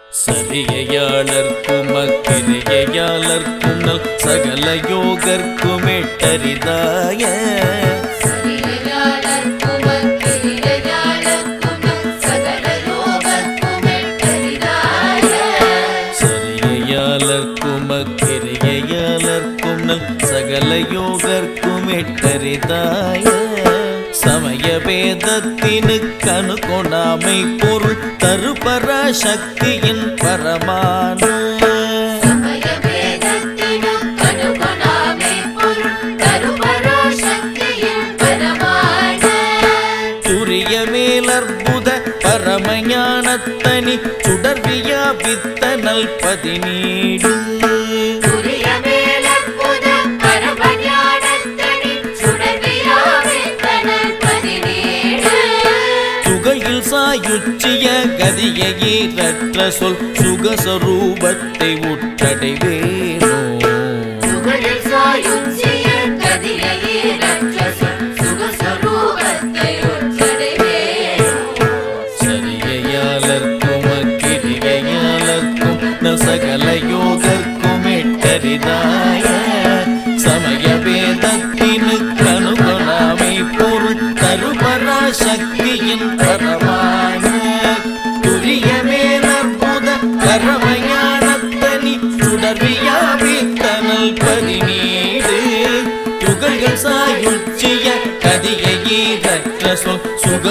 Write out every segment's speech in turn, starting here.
சரியையாளர்க்கும் அக்கிரியையாளர்க்கும் நல் சகல யோகர்க்கும் எட்டரிதாய சரியையாளர்க்கும் அக்கிரியையாளர்க்கும் சகல யோகர்க்கும் எட்டரிதாய. சரியையாளர்க்கும் அக்கிரியையாளர்க்கும் நல் சகல யோகர்க்கும் எட்டரிதாய சமய வேதத்தினுக்கு அணுகொணாமை பொருள் தருபரா சக்தியின் பரமான சமய வேதத்தினுக்கு அனுகுணாமை பொருள் தருபராசக்தியின் பரமான. துரிய மேலற்புத பரமஞானத்தனி சுடர் வியாபித்தனல் பதினீடு துரிய மேலற்புத பரமஞானத்தனி சுடர்வியாவித்தனல் பதினேழு. துகையில் சாயுச்சிய கதியீரற்ற சொல் சுகஸ்வரூபத்தை உற்றடைவேனோ துகளில் சாயுச்சிய கதிரையீரற்ற சொல் சுகஸ்வரூபத்தை உற்றடைவேனோ. சரியையாளர்க்கும் அக்கிரிகையாளர்க்கும் நல் சகல யோகர்க்கும் எட்டரிதாய சமய வேதத்தினுக்கு அனுகுணாமை பொருள் தருபரா சக்தியின் பரமான துரிய மேலற்புத கரமயானத்தனி சுடர்வியாபித்தனல் பதினீடு துகள்கள் சாயுச்சிய கதியீரற்ற சொல்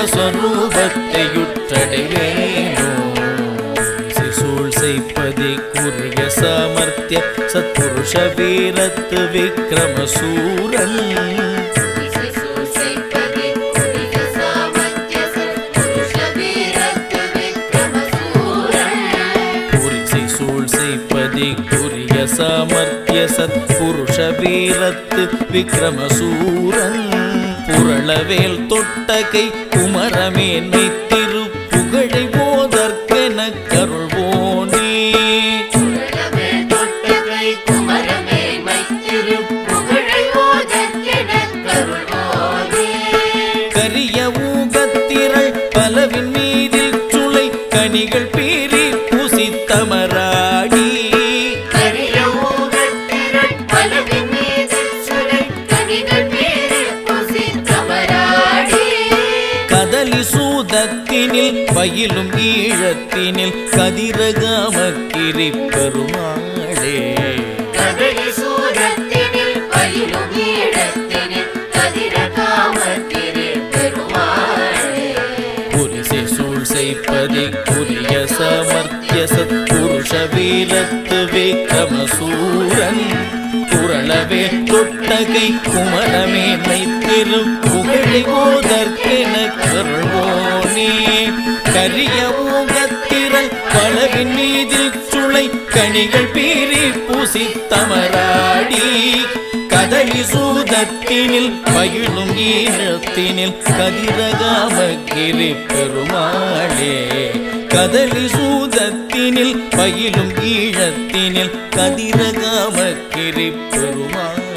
சுகஸ்வரூபத்தையுற்றடைவேனோ சூழ் செய்ப்பதி குறிய சாமர்த்திய சத்புருஷ வீரத்து விக்ரமசூரன் இசை சூசைப்பதி குடிக சாமர்த்திய சத்புருஷ வீரத்து விக்ரமசூரன். புரிசை சூழ் செய்ப்பதி குறிய சாமர்த்திய சத்புருஷ வீரத்து விக்ரமசூரன் புரளவேல் தொட்டகை குமரமேன்மை திரு புகழை போதற்கென கருள்வோனே உலகமே தொட்டகை குமரமே மைத்திரு புகழை ஓதற்கெனக் கருள்வோனே. கரிய ஊகத்திரள் பலவின் மீதில் சுளை கனிகள் பீறி புசித்தமராடி கரிய ஊகத்திரள் பலவின் மீது சுளை கனிகள் பீறி புசித்தமராடி. கதலி சூதத்தினில் பயிலும் ஈழத்தினில் கதிரகாமக்கிரி பெருமாளே கதலி சூரத்தினில் பயிலும் ஈழத்தினில் கதிரகாமத்திரு பெருமாளே. புரிசை சூழ் செய்ப்பதி குறிய சமர்த்திய சத்புருஷ வீரத்து விக்ரமசூரன் குரளவே தொட்டகை குமரமேன்மை திரு புகழை போதற்கென கருள்வோனே கரிய ஊகத்திரள் பலவின் மீதில் சுளை கனிகள் பீறி பூசித்தமராடி கதலி சூதத்தினில் பயிலும் ஈழத்தினில் கதிரகாமகிரி பெருமாளே கதலி சூதத்தினில் பயிலும் ஈழத்தினில் கதிரகாமகிரி பெருமாளே